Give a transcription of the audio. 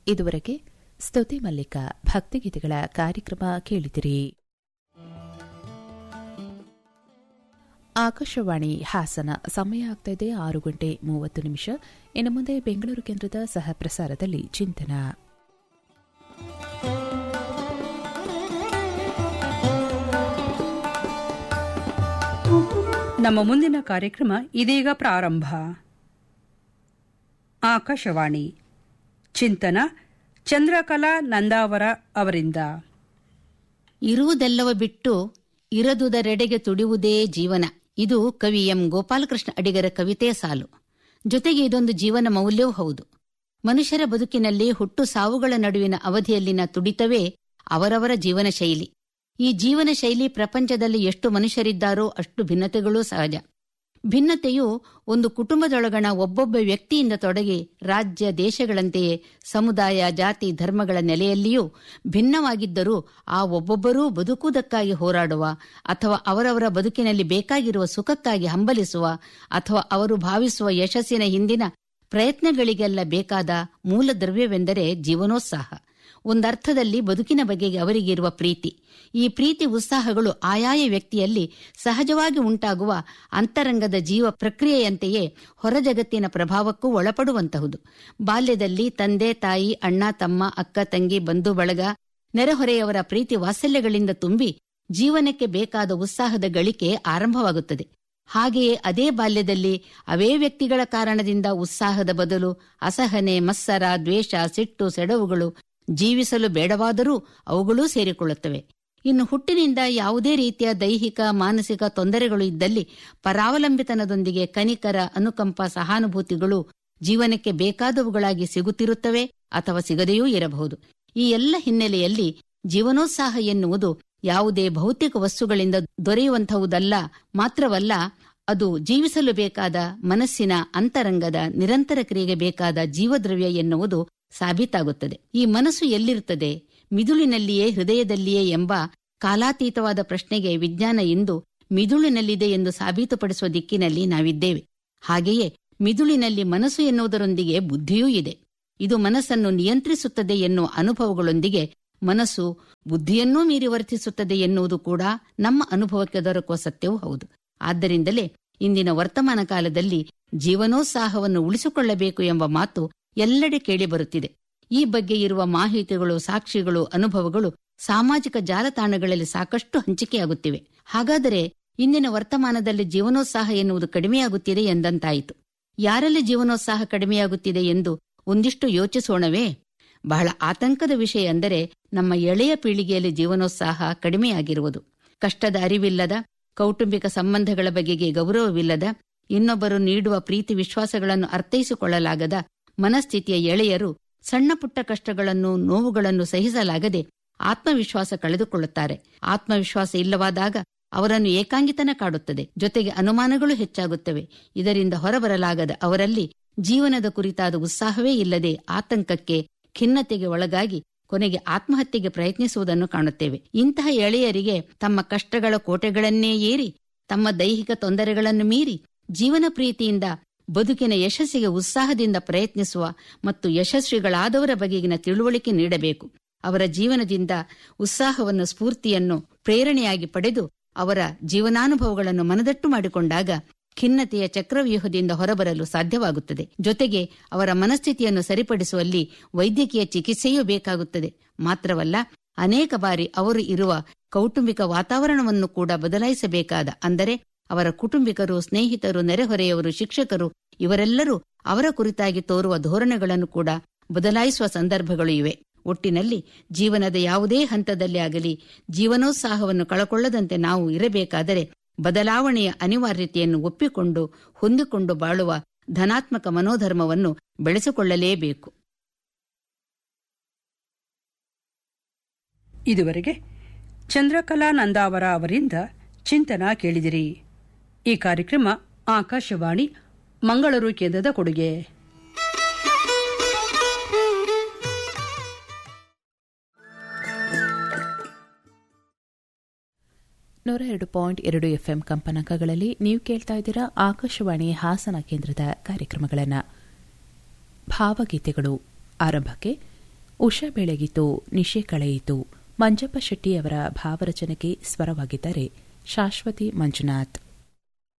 ಇದುವರೆಗೆ ಸ್ತುತಿ ಮಲ್ಲಿಕ ಭಕ್ತಿಗೀತೆಗಳ ಕಾರ್ಯಕ್ರಮ ಕೇಳಿದಿರಿ ಆಕಾಶವಾಣಿ ಹಾಸನ ಸಮಯ ಆಗ್ತಾಯಿದೆ ಆರು ಗಂಟೆ ಮೂವತ್ತು ನಿಮಿಷ ಇನ್ನು ಮುಂದೆ ಬೆಂಗಳೂರು ಕೇಂದ್ರದ ಸಹ ಪ್ರಸಾರದಲ್ಲಿ ಚಿಂತನ ನಮ್ಮ ಮುಂದಿನ ಕಾರ್ಯಕ್ರಮ ಇದೀಗ ಪ್ರಾರಂಭ ಆಕಾಶವಾಣಿ ಚಿಂತನ ಚಂದ್ರಕಲಾ ನಂದಾವರ ಅವರಿಂದ ಇರುವುದೆಲ್ಲವ ಬಿಟ್ಟು ಇರದುದರೆಡೆಗೆ ತುಡಿಯುವುದೇ ಜೀವನ ಇದು ಕವಿ ಎಂ ಗೋಪಾಲಕೃಷ್ಣ ಅಡಿಗರ ಕವಿತೆಯ ಸಾಲು ಜೊತೆಗೆ ಇದೊಂದು ಜೀವನ ಮೌಲ್ಯವೂ ಹೌದು ಮನುಷ್ಯರ ಬದುಕಿನಲ್ಲಿ ಹುಟ್ಟು ಸಾವುಗಳ ನಡುವಿನ ಅವಧಿಯಲ್ಲಿನ ತುಡಿತವೇ ಅವರವರ ಜೀವನ ಶೈಲಿ ಈ ಜೀವನ ಶೈಲಿ ಪ್ರಪಂಚದಲ್ಲಿ ಎಷ್ಟು ಮನುಷ್ಯರಿದ್ದಾರೋ ಅಷ್ಟು ಭಿನ್ನತೆಗಳೂ ಸಹಜ ಭಿನ್ನತೆಯು ಒಂದು ಕುಟುಂಬದೊಳಗಣ ಒಬ್ಬೊಬ್ಬ ವ್ಯಕ್ತಿಯಿಂದ ತೊಡಗಿ ರಾಜ್ಯ ದೇಶಗಳಂತೆಯೇ ಸಮುದಾಯ ಜಾತಿ ಧರ್ಮಗಳ ನೆಲೆಯಲ್ಲಿಯೂ ಭಿನ್ನವಾಗಿದ್ದರೂ ಆ ಒಬ್ಬೊಬ್ಬರೂ ಬದುಕುವುದಕ್ಕಾಗಿ ಹೋರಾಡುವ ಅಥವಾ ಅವರವರ ಬದುಕಿನಲ್ಲಿ ಬೇಕಾಗಿರುವ ಸುಖಕ್ಕಾಗಿ ಹಂಬಲಿಸುವ ಅಥವಾ ಅವರು ಭಾವಿಸುವ ಯಶಸ್ಸಿನ ಹಿಂದಿನ ಪ್ರಯತ್ನಗಳಿಗೆಲ್ಲ ಬೇಕಾದ ಮೂಲ ದ್ರವ್ಯವೆಂದರೆ ಜೀವನೋತ್ಸಾಹ ಒಂದರ್ಥದಲ್ಲಿ ಬದುಕಿನ ಬಗೆಗೆ ಅವರಿಗಿರುವ ಪ್ರೀತಿ ಈ ಪ್ರೀತಿ ಉತ್ಸಾಹಗಳು ಆಯಾಯ ವ್ಯಕ್ತಿಯಲ್ಲಿ ಸಹಜವಾಗಿ ಉಂಟಾಗುವ ಅಂತರಂಗದ ಜೀವ ಪ್ರಕ್ರಿಯೆಯಂತೆಯೇ ಹೊರಜಗತ್ತಿನ ಪ್ರಭಾವಕ್ಕೂ ಒಳಪಡುವಂತಹುದು ಬಾಲ್ಯದಲ್ಲಿ ತಂದೆ ತಾಯಿ ಅಣ್ಣ ತಮ್ಮ ಅಕ್ಕ ತಂಗಿ ಬಂಧು ಬಳಗ ನೆರೆಹೊರೆಯವರ ಪ್ರೀತಿ ವಾತ್ಸಲ್ಯಗಳಿಂದ ತುಂಬಿ ಜೀವನಕ್ಕೆ ಬೇಕಾದ ಉತ್ಸಾಹದ ಗಳಿಕೆ ಆರಂಭವಾಗುತ್ತದೆ ಹಾಗೆಯೇ ಅದೇ ಬಾಲ್ಯದಲ್ಲಿ ಅವೇ ವ್ಯಕ್ತಿಗಳ ಕಾರಣದಿಂದ ಉತ್ಸಾಹದ ಬದಲು ಅಸಹನೆ ಮತ್ಸರ ದ್ವೇಷ ಸಿಟ್ಟು ಸೆಡವುಗಳು ಜೀವಿಸಲು ಬೇಡವಾದರೂ ಅವುಗಳೂ ಸೇರಿಕೊಳ್ಳುತ್ತವೆ ಇನ್ನು ಹುಟ್ಟಿನಿಂದ ಯಾವುದೇ ರೀತಿಯ ದೈಹಿಕ ಮಾನಸಿಕ ತೊಂದರೆಗಳು ಇದ್ದಲ್ಲಿ ಪರಾವಲಂಬಿತನದೊಂದಿಗೆ ಕನಿಕರ ಅನುಕಂಪ ಸಹಾನುಭೂತಿಗಳು ಜೀವನಕ್ಕೆ ಬೇಕಾದವುಗಳಾಗಿ ಸಿಗುತ್ತಿರುತ್ತವೆ ಅಥವಾ ಸಿಗದೆಯೂ ಇರಬಹುದು ಈ ಎಲ್ಲ ಹಿನ್ನೆಲೆಯಲ್ಲಿ ಜೀವನೋತ್ಸಾಹ ಎನ್ನುವುದು ಯಾವುದೇ ಭೌತಿಕ ವಸ್ತುಗಳಿಂದ ದೊರೆಯುವಂತಹುದಲ್ಲ ಮಾತ್ರವಲ್ಲ ಅದು ಜೀವಿಸಲು ಬೇಕಾದ ಮನಸ್ಸಿನ ಅಂತರಂಗದ ನಿರಂತರ ಕ್ರಿಯೆಗೆ ಬೇಕಾದ ಜೀವದ್ರವ್ಯ ಎನ್ನುವುದು ಸಾಬೀತಾಗುತ್ತದೆ ಈ ಮನಸ್ಸು ಎಲ್ಲಿರುತ್ತದೆ ಮಿದುಳಿನಲ್ಲಿಯೇ ಹೃದಯದಲ್ಲಿಯೇ ಎಂಬ ಕಾಲಾತೀತವಾದ ಪ್ರಶ್ನೆಗೆ ವಿಜ್ಞಾನ ಇಂದು ಮಿದುಳಿನಲ್ಲಿದೆ ಎಂದು ಸಾಬೀತುಪಡಿಸುವ ದಿಕ್ಕಿನಲ್ಲಿ ನಾವಿದ್ದೇವೆ ಹಾಗೆಯೇ ಮಿದುಳಿನಲ್ಲಿ ಮನಸ್ಸು ಎನ್ನುವುದರೊಂದಿಗೆ ಬುದ್ಧಿಯೂ ಇದೆ ಇದು ಮನಸ್ಸನ್ನು ನಿಯಂತ್ರಿಸುತ್ತದೆ ಎನ್ನುವ ಅನುಭವಗಳೊಂದಿಗೆ ಮನಸ್ಸು ಬುದ್ಧಿಯನ್ನೂ ಮೀರಿ ವರ್ತಿಸುತ್ತದೆ ಎನ್ನುವುದು ಕೂಡ ನಮ್ಮ ಅನುಭವಕ್ಕೆ ದೊರಕುವ ಸತ್ಯವೂ ಹೌದು ಆದ್ದರಿಂದಲೇ ಇಂದಿನ ವರ್ತಮಾನ ಕಾಲದಲ್ಲಿ ಜೀವನೋತ್ಸಾಹವನ್ನು ಉಳಿಸಿಕೊಳ್ಳಬೇಕು ಎಂಬ ಮಾತು ಎಲ್ಲೆಡೆ ಕೇಳಿಬರುತ್ತಿದೆ ಈ ಬಗ್ಗೆ ಇರುವ ಮಾಹಿತಿಗಳು ಸಾಕ್ಷಿಗಳು ಅನುಭವಗಳು ಸಾಮಾಜಿಕ ಜಾಲತಾಣಗಳಲ್ಲಿ ಸಾಕಷ್ಟು ಹಂಚಿಕೆಯಾಗುತ್ತಿವೆ ಹಾಗಾದರೆ ಇಂದಿನ ವರ್ತಮಾನದಲ್ಲಿ ಜೀವನೋತ್ಸಾಹ ಎನ್ನುವುದು ಕಡಿಮೆಯಾಗುತ್ತಿದೆ ಎಂದಂತಾಯಿತು ಯಾರಲ್ಲಿ ಜೀವನೋತ್ಸಾಹ ಕಡಿಮೆಯಾಗುತ್ತಿದೆ ಎಂದು ಒಂದಿಷ್ಟು ಯೋಚಿಸೋಣವೇ ಬಹಳ ಆತಂಕದ ವಿಷಯ ಅಂದರೆ ನಮ್ಮ ಎಳೆಯ ಪೀಳಿಗೆಯಲ್ಲಿ ಜೀವನೋತ್ಸಾಹ ಕಡಿಮೆಯಾಗಿರುವುದು ಕಷ್ಟದ ಅರಿವಿಲ್ಲದ ಕೌಟುಂಬಿಕ ಸಂಬಂಧಗಳ ಬಗೆಗೆ ಗೌರವವಿಲ್ಲದ ಇನ್ನೊಬ್ಬರು ನೀಡುವ ಪ್ರೀತಿ ವಿಶ್ವಾಸಗಳನ್ನು ಅರ್ಥೈಸಿಕೊಳ್ಳಲಾಗದ ಮನಸ್ಥಿತಿಯ ಎಳೆಯರು ಸಣ್ಣ ಪುಟ್ಟ ಕಷ್ಟಗಳನ್ನು ನೋವುಗಳನ್ನು ಸಹಿಸಲಾಗದೆ ಆತ್ಮವಿಶ್ವಾಸ ಕಳೆದುಕೊಳ್ಳುತ್ತಾರೆ ಆತ್ಮವಿಶ್ವಾಸ ಇಲ್ಲವಾದಾಗ ಅವರನ್ನು ಏಕಾಂಗಿತನ ಕಾಡುತ್ತದೆ ಜೊತೆಗೆ ಅನುಮಾನಗಳು ಹೆಚ್ಚಾಗುತ್ತವೆ ಇದರಿಂದ ಹೊರಬರಲಾಗದ ಅವರಲ್ಲಿ ಜೀವನದ ಕುರಿತಾದ ಉತ್ಸಾಹವೇ ಇಲ್ಲದೆ ಆತಂಕಕ್ಕೆ ಖಿನ್ನತೆಗೆ ಒಳಗಾಗಿ ಕೊನೆಗೆ ಆತ್ಮಹತ್ಯೆಗೆ ಪ್ರಯತ್ನಿಸುವುದನ್ನು ಕಾಣುತ್ತೇವೆ ಇಂತಹ ಎಳೆಯರಿಗೆ ತಮ್ಮ ಕಷ್ಟಗಳ ಕೋಟೆಗಳನ್ನೇ ಏರಿ ತಮ್ಮ ದೈಹಿಕ ತೊಂದರೆಗಳನ್ನು ಮೀರಿ ಜೀವನ ಪ್ರೀತಿಯಿಂದ ಬದುಕಿನ ಯಶಸ್ಸಿಗೆ ಉತ್ಸಾಹದಿಂದ ಪ್ರಯತ್ನಿಸುವ ಮತ್ತು ಯಶಸ್ವಿಗಳಾದವರ ಬಗೆಗಿನ ತಿಳುವಳಿಕೆ ನೀಡಬೇಕು ಅವರ ಜೀವನದಿಂದ ಉತ್ಸಾಹವನ್ನು ಸ್ಫೂರ್ತಿಯನ್ನು ಪ್ರೇರಣೆಯಾಗಿ ಪಡೆದು ಅವರ ಜೀವನಾನುಭವಗಳನ್ನು ಮನದಟ್ಟು ಮಾಡಿಕೊಂಡಾಗ ಖಿನ್ನತೆಯ ಚಕ್ರವ್ಯೂಹದಿಂದ ಹೊರಬರಲು ಸಾಧ್ಯವಾಗುತ್ತದೆ ಜೊತೆಗೆ ಅವರ ಮನಸ್ಥಿತಿಯನ್ನು ಸರಿಪಡಿಸುವಲ್ಲಿ ವೈದ್ಯಕೀಯ ಚಿಕಿತ್ಸೆಯೂ ಬೇಕಾಗುತ್ತದೆ ಮಾತ್ರವಲ್ಲ ಅನೇಕ ಬಾರಿ ಅವರು ಇರುವ ಕೌಟುಂಬಿಕ ವಾತಾವರಣವನ್ನು ಕೂಡ ಬದಲಾಯಿಸಬೇಕಾದ ಅಂದರೆ ಅವರ ಕುಟುಂಬಿಕರು ಸ್ನೇಹಿತರು ನೆರೆಹೊರೆಯವರು ಶಿಕ್ಷಕರು ಇವರೆಲ್ಲರೂ ಅವರ ಕುರಿತಾಗಿ ತೋರುವ ಧೋರಣೆಗಳನ್ನು ಕೂಡ ಬದಲಾಯಿಸುವ ಸಂದರ್ಭಗಳು ಇವೆ ಒಟ್ಟಿನಲ್ಲಿ ಜೀವನದ ಯಾವುದೇ ಹಂತದಲ್ಲಿ ಆಗಲಿ ಜೀವನೋತ್ಸಾಹವನ್ನು ಕಳಕೊಳ್ಳದಂತೆ ನಾವು ಇರಬೇಕಾದರೆ ಬದಲಾವಣೆಯ ಅನಿವಾರ್ಯತೆಯನ್ನು ಒಪ್ಪಿಕೊಂಡು ಹೊಂದಿಕೊಂಡು ಬಾಳುವ ಧನಾತ್ಮಕ ಮನೋಧರ್ಮವನ್ನು ಬೆಳೆಸಿಕೊಳ್ಳಲೇಬೇಕು ಇದುವರೆಗೆ ಚಂದ್ರಕಲಾ ನಂದಾವರ ಅವರಿಂದ ಚಿಂತನ ಕೇಳಿದಿರಿ ಈ ಕಾರ್ಯಕ್ರಮ ಆಕಾಶವಾಣಿ ಮಂಗಳೂರು ಕೇಂದ್ರದ ಕೊಡುಗೆ ನೂರ ಎರಡು ಪಾಯಿಂಟ್ ಎರಡು ಎಫ್ಎಂ ಕಂಪನಾಂಕಗಳಲ್ಲಿ ನೀವು ಕೇಳ್ತಾ ಇದ್ದೀರಾ ಆಕಾಶವಾಣಿ ಹಾಸನ ಕೇಂದ್ರದ ಕಾರ್ಯಕ್ರಮಗಳನ್ನು ಭಾವಗೀತೆಗಳು ಆರಂಭಕ್ಕೆ ಉಷಾ ಬೆಳಗಿತು ನಿಶೆ ಕಳೆಯಿತು ಮಂಜಪ್ಪ ಶೆಟ್ಟಿಯವರ ಭಾವರಚನೆಗೆ ಸ್ವರವಾಗಿದ್ದಾರೆ ಶಾಶ್ವತಿ ಮಂಜುನಾಥ್